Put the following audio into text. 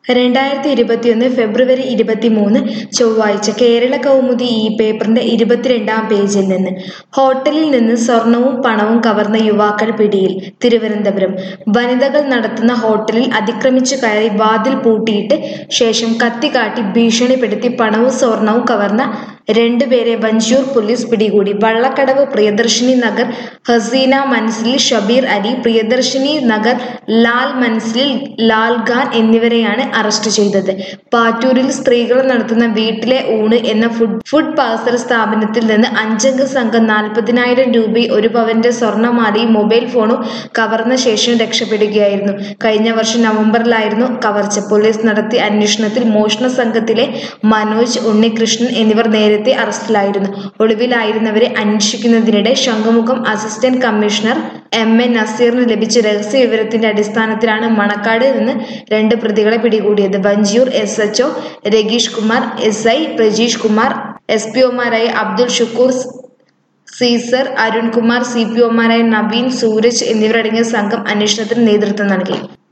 രണ്ടായിരത്തി ഇരുപത്തിയൊന്ന് ഫെബ്രുവരി ഇരുപത്തിമൂന്ന് ചൊവ്വാഴ്ച കേരള കൗമുദി ഈ പേപ്പറിന്റെ ഇരുപത്തിരണ്ടാം പേജിൽ നിന്ന് ഹോട്ടലിൽ നിന്ന് സ്വർണവും പണവും കവർന്ന യുവാക്കൾ പിടിയിൽ തിരുവനന്തപുരം വനിതകൾ നടത്തുന്ന ഹോട്ടലിൽ അതിക്രമിച്ചു കയറി വാതിൽ പൂട്ടിയിട്ട് ശേഷം കത്തികാട്ടി ഭീഷണിപ്പെടുത്തി പണവും സ്വർണവും കവർന്ന രണ്ടുപേരെ വഞ്ചൂർ പോലീസ് പിടികൂടി വള്ളക്കടവ് പ്രിയദർശിനി നഗർ ഹസീന മൻസിലിൽ ഷബീർ അലി പ്രിയദർശിനി നഗർ ലാൽ മൻസിലിൽ ലാൽ ഖാൻ എന്നിവരെയാണ് അറസ്റ്റ് ചെയ്തത് പാറ്റൂരിൽ സ്ത്രീകൾ നടത്തുന്ന വീട്ടിലെ ഊണ് എന്ന ഫുഡ് ഫുഡ് പാർസൽ സ്ഥാപനത്തിൽ നിന്ന് അഞ്ചംഗ സംഘം നാൽപ്പതിനായിരം രൂപയും ഒരു പവന്റെ സ്വർണ്ണമാലയും മൊബൈൽ ഫോണും കവർന്ന ശേഷം രക്ഷപ്പെടുകയായിരുന്നു കഴിഞ്ഞ വർഷം നവംബറിലായിരുന്നു കവർച്ച പോലീസ് നടത്തിയ അന്വേഷണത്തിൽ മോഷണ സംഘത്തിലെ മനോജ് ഉണ്ണികൃഷ്ണൻ എന്നിവർ നേരത്തെ അറസ്റ്റിലായിരുന്നു ഒളിവിലായിരുന്നവരെ അന്വേഷിക്കുന്നതിനിടെ Shankhumukham assistant commissioner M A നസീറിന് ലഭിച്ച രഹസ്യ വിവരത്തിന്റെ അടിസ്ഥാനത്തിലാണ് മണക്കാട് നിന്ന് രണ്ട് പ്രതികളെ പിടികൂടിയത് Vanchiyoor S H O Rageesh Kumar S I Prajeesh Kumar S P ഒമാരായ Abdul Shukkur Caesar Arunkumar C P ഒമാരായ നവീൻ സൂരജ് എന്നിവരടങ്ങിയ സംഘം അന്വേഷണത്തിന് നേതൃത്വം നൽകി